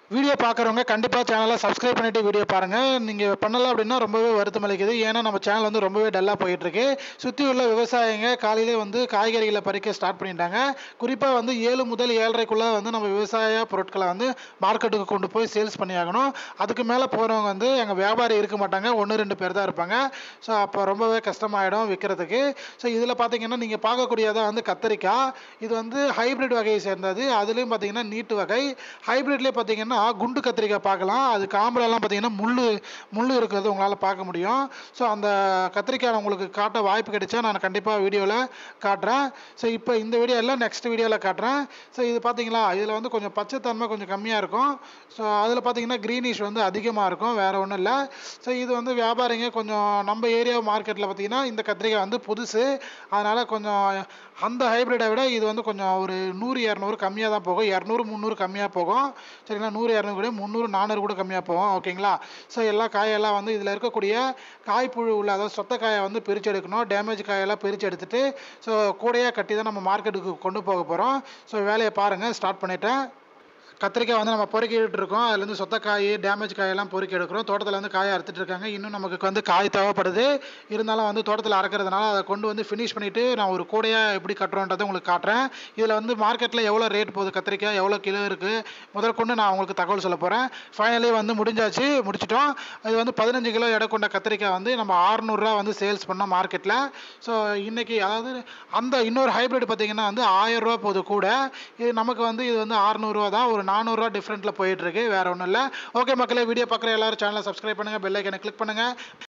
video பார்க்குறவங்க கண்டிப்பாக சேனலை சப்ஸ்கிரைப் பண்ணிட்டு வீடியோ பாருங்கள் நீங்கள் பண்ணல அப்படின்னா ரொம்பவே வருத்தம் அளிக்குது ஏன்னா நம்ம சேனல் வந்து ரொம்பவே டல்லாக போயிட்டுருக்கு சுற்றி உள்ள விவசாயிங்க காலையிலே வந்து காய்கறிகளை பறிக்க ஸ்டார்ட் பண்ணிட்டாங்க குறிப்பாக வந்து ஏழு முதல் ஏழரைக்குள்ளே வந்து நம்ம விவசாய பொருட்களை வந்து மார்க்கெட்டுக்கு கொண்டு போய் சேல்ஸ் பண்ணி ஆகணும் அதுக்கு மேலே போகிறவங்க வந்து எங்கள் வியாபாரி இருக்க மாட்டாங்க ஒன்று ரெண்டு பேர் தான் இருப்பாங்க ஸோ அப்போ ரொம்பவே கஷ்டமாயிடும் விற்கிறதுக்கு ஸோ இதில் பார்த்தீங்கன்னா நீங்கள் பார்க்கக்கூடியதான் வந்து கத்தரிக்காய் இது வந்து ஹைப்ரிட் வகையை சேர்ந்தது அதுலேயும் பார்த்தீங்கன்னா நீட்டு வகை ஹைப்ரிட்லேயே பார்த்தீங்கன்னா குண்டு கத்திரிக்காய் பார்க்கலாம் அது காம்புலலாம் பார்த்தீங்கன்னா முள் முள் இருக்கிறது உங்களால் பார்க்க முடியும் ஸோ அந்த கத்திரிக்காய் உங்களுக்கு காட்ட வாய்ப்பு கிடைச்சா நான் கண்டிப்பாக வீடியோவில் காட்டுறேன் ஸோ இப்போ இந்த வீடியோ இல்லை நெக்ஸ்ட் வீடியோவில் காட்டுறேன் ஸோ இது பார்த்தீங்களா இதில் வந்து கொஞ்சம் பச்சைத்தன்மை கொஞ்சம் கம்மியாக இருக்கும் ஸோ அதில் பார்த்தீங்கன்னா க்ரீனிஷ் வந்து அதிகமாக இருக்கும் வேறு ஒன்றும் இல்லை ஸோ இது வந்து வியாபாரிங்க கொஞ்சம் நம்ம ஏரியா மார்க்கெட்டில் பார்த்தீங்கன்னா இந்த கத்திரிக்காய் வந்து புதுசு அதனால் கொஞ்சம் அந்த ஹைப்ரிடை விட இது வந்து கொஞ்சம் ஒரு நூறு இரநூறு கம்மியாக தான் போகும் இரநூறு முந்நூறு கம்மியாக போகும் சரிங்களா நூறு இரநூறு கூட முந்நூறு நானூறு கூட கம்மியாக போகும் ஓகேங்களா ஸோ எல்லா காயெல்லாம் வந்து இதில் இருக்கக்கூடிய காய்ப்புழு உள்ள அதாவது சொத்த காயை வந்து பிரித்து எடுக்கணும் டேமேஜ் காயெல்லாம் பிரித்து எடுத்துட்டு ஸோ கூடையாக கட்டி தான் நம்ம மார்க்கெட்டுக்கு கொண்டு போக போகிறோம் ஸோ வேலையை பாருங்கள் ஸ்டார்ட் பண்ணிட்டேன் கத்திரிக்காய் வந்து நம்ம பொறுக்கிட்டு இருக்கோம் அதுலேருந்து சொத்த காய் டேமேஜ் காயெல்லாம் பொறுக்கி எடுக்கிறோம் தோட்டத்தில் வந்து காயை அறுத்துட்டு இருக்காங்க இன்னும் நமக்கு வந்து காய் தேவைப்படுது இருந்தாலும் வந்து தோட்டத்தில் அறுக்கிறதுனால அதை கொண்டு வந்து ஃபினிஷ் பண்ணிவிட்டு நான் ஒரு கூடையாக எப்படி கட்டுறோன்றதை உங்களுக்கு காட்டுறேன் இதில் வந்து மார்க்கெட்டில் எவ்வளோ ரேட் போகுது கத்திரிக்காய் எவ்வளோ கிலோ இருக்குது முதற்கொண்டு நான் உங்களுக்கு தகவல் சொல்ல போகிறேன் ஃபைனலி வந்து முடிஞ்சாச்சு முடிச்சிட்டோம் இது வந்து பதினஞ்சு கிலோ எடை கொண்ட கத்திரிக்காய் வந்து நம்ம ஆறுநூறுரூவா வந்து சேல்ஸ் பண்ணோம் மார்க்கெட்டில் ஸோ இன்றைக்கி அதாவது அந்த இன்னொரு ஹைப்ரிட் பார்த்தீங்கன்னா வந்து ஆயிரரூவா போகுது கூட இது நமக்கு வந்து இது வந்து ஆறுநூறுவா தான் ஒரு நானூறுரூவா டிஃப்ரெண்ட்டில் போயிட்டுருக்கு வேறு ஒன்றும் இல்லை ஓகே மக்களே வீடியோ பார்க்குற எல்லாரும் சேனலை சப்ஸ்கிரைப் பண்ணுங்கள் பெல் ஐக்கனை கிளிக் பண்ணுங்கள்